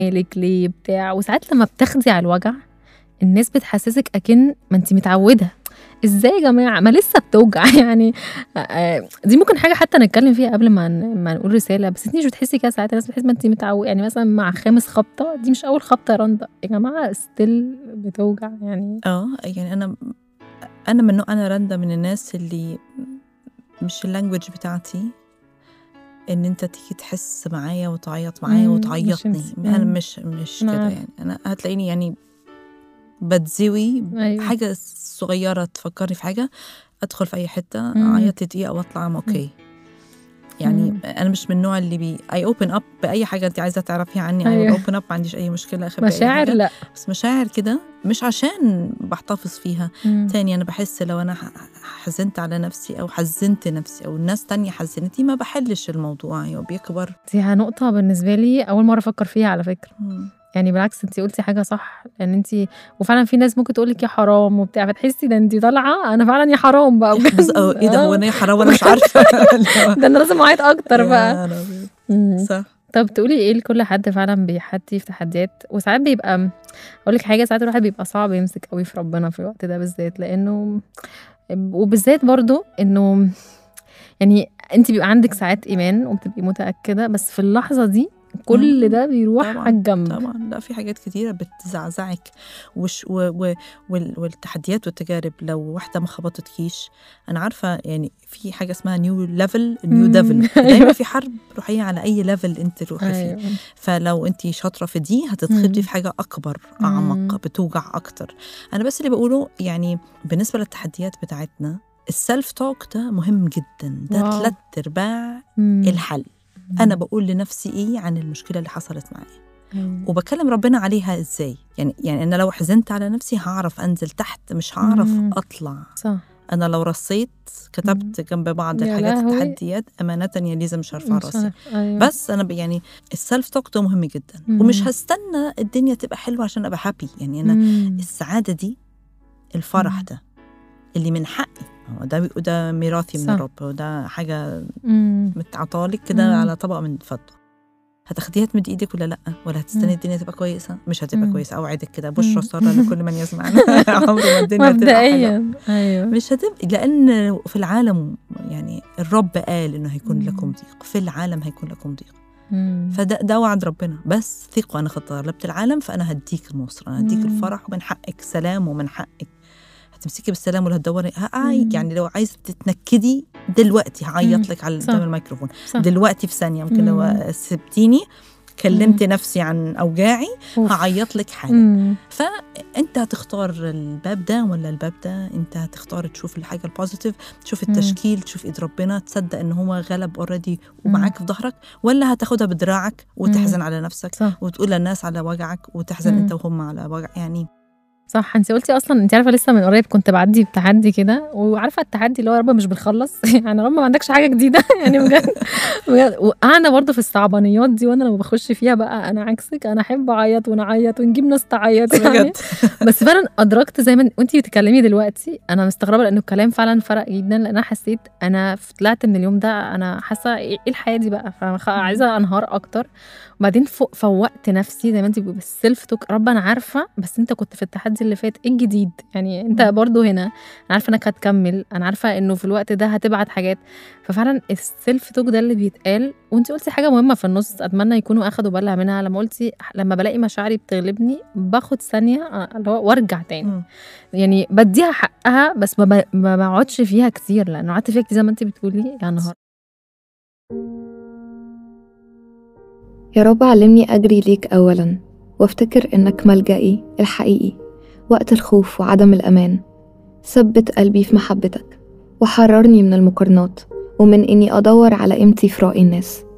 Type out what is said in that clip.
مالك ليه بتاع وساعات لما بتاخدي على الوجع الناس بتحسسك اكن ما انت متعوده ازاي يا جماعه ما لسه بتوجع يعني آه، دي ممكن حاجه حتى نتكلم فيها قبل ما ما نقول رساله بس انت مش بتحسي كده ساعات الناس بتحس ما انت متعوده يعني مثلا مع خامس خبطه دي مش اول خبطه يا رندا يا جماعه ستيل بتوجع يعني اه يعني انا انا من نوع انا رندا من الناس اللي مش اللانجوج بتاعتي ان انت تيجي تحس معايا وتعيط معايا مم، وتعيطني مش انت- انا مم. مش مش أنا كده عارفة. يعني انا هتلاقيني يعني بتزوي أيوة. حاجه صغيره تفكرني في حاجه ادخل في اي حته مم. اعيط لي دقيقه واطلع ام اوكي يعني مم. انا مش من النوع اللي بي اي اوبن اب باي حاجه انت عايزه تعرفيها عني اي أيوة. اوبن اب ما عنديش اي مشكله اخبي أي مشاعر حاجة. لا بس مشاعر كده مش عشان بحتفظ فيها مم. تاني أنا بحس لو أنا ح- حزنت على نفسي أو حزنت نفسي أو الناس تانية حزنتي ما بحلش الموضوع يعني بيكبر دي نقطة بالنسبة لي أول مرة أفكر فيها على فكرة يعني بالعكس انت قلتي حاجة صح لأن انت وفعلا في ناس ممكن تقولك يا حرام وبتاع فتحسي ده انت طالعة أنا فعلا يا حرام بقى بجد. بس أو إيه ده هو آه. أنا يا حرام وأنا مش عارفة ده أنا لازم أعيط أكتر بقى يا نهار أبيض. مم. صح طب تقولي ايه لكل حد فعلا بيحدي في تحديات وساعات بيبقى اقول لك حاجه ساعات الواحد بيبقى صعب يمسك قوي في ربنا في الوقت ده بالذات لانه وبالذات برضو انه يعني انت بيبقى عندك ساعات ايمان وبتبقي متاكده بس في اللحظه دي كل ده بيروح طبعاً، على الجنب طبعا لا في حاجات كتيرة بتزعزعك وش و و وال- والتحديات والتجارب لو واحدة ما خبطتكيش أنا عارفة يعني في حاجة اسمها نيو ليفل نيو مم. ديفل أيوة. دايما في حرب روحية على أي ليفل أنت روحي فيه ايوه فلو انت شاطره في دي هتتخبطي مم. في حاجه اكبر مم. اعمق بتوجع اكتر انا بس اللي بقوله يعني بالنسبه للتحديات بتاعتنا السلف توك ده مهم جدا ده واو. ثلاث ارباع مم. الحل انا بقول لنفسي ايه عن المشكله اللي حصلت معايا أيوة. وبكلم ربنا عليها ازاي يعني يعني انا لو حزنت على نفسي هعرف انزل تحت مش هعرف مم. اطلع صح انا لو رصيت كتبت جنب بعض يا الحاجات لهوي. التحديات امانه يا ليزا مش هرفع مش راسي عارف. أيوة. بس انا ب- يعني السلف توك ده مهم جدا مم. ومش هستنى الدنيا تبقى حلوه عشان ابقى هابي يعني انا مم. السعاده دي الفرح مم. ده اللي من حقي هو ده ده ميراثي من صح. الرب وده حاجه مم. متعطالك كده مم. على طبق من فضه هتاخديها تمد ايدك ولا لا ولا هتستني مم. الدنيا تبقى كويسه مش هتبقى مم. كويسه اوعدك كده مم. بشرى ساره لكل من يسمعنا عمر ما الدنيا هتبقى حلوه مبدئيا ايوه مش هتبقى لان في العالم يعني الرب قال انه هيكون مم. لكم ضيق في العالم هيكون لكم ضيق مم. فده ده وعد ربنا بس ثقوا انا قد غلبت العالم فانا هديك النصر انا هديك مم. الفرح ومن حقك سلام ومن حقك هتمسكي بالسلام ولا هتدوري هاي مم. يعني لو عايزه تتنكدي دلوقتي هعيط لك على صح. قدام الميكروفون صح. دلوقتي في ثانيه يمكن لو مم. سبتيني كلمت نفسي عن اوجاعي أوف. هعيط لك حالا مم. فانت هتختار الباب ده ولا الباب ده انت هتختار تشوف الحاجه البوزيتيف تشوف مم. التشكيل تشوف ايد ربنا تصدق ان هو غلب اوريدي ومعاك في ظهرك ولا هتاخدها بدراعك وتحزن على نفسك صح وتقول للناس على وجعك وتحزن مم. انت وهم على وجع يعني صح انت قلتي اصلا انت عارفه لسه من قريب كنت بعدي بتحدي كده وعارفه التحدي اللي هو يا رب مش بنخلص يعني يا رب ما عندكش حاجه جديده يعني بجد بجد وقعنا برضه في الصعبانيات دي وانا لما بخش فيها بقى انا عكسك انا احب اعيط ونعيط ونجيب ناس تعيط يعني بجد بس فعلا ادركت زي ما وانت بتتكلمي دلوقتي انا مستغربه لانه الكلام فعلا فرق جدا لان انا حسيت انا طلعت من اليوم ده انا حاسه ايه إيه الحياه دي بقى فعايزه انهار اكتر وبعدين فوق فوقت نفسي زي ما انت بتقولي بالسيلف توك رب انا عارفه بس انت كنت في التحدي اللي فات ايه الجديد يعني انت مم. برضو هنا انا عارفه انك هتكمل انا عارفه انه في الوقت ده هتبعت حاجات ففعلا السيلف توك ده اللي بيتقال وانت قلتي حاجه مهمه في النص اتمنى يكونوا اخدوا بالها منها لما قلتي لما بلاقي مشاعري بتغلبني باخد ثانيه آه، اللي هو وارجع تاني مم. يعني بديها حقها بس ما ب- ما بقعدش فيها كتير لانه قعدت فيها كتير زي ما انت بتقولي يا نهار يا رب علمني أجري ليك أولا وافتكر إنك ملجئي الحقيقي وقت الخوف وعدم الأمان ثبت قلبي في محبتك وحررني من المقارنات ومن إني أدور على قيمتي في رأي الناس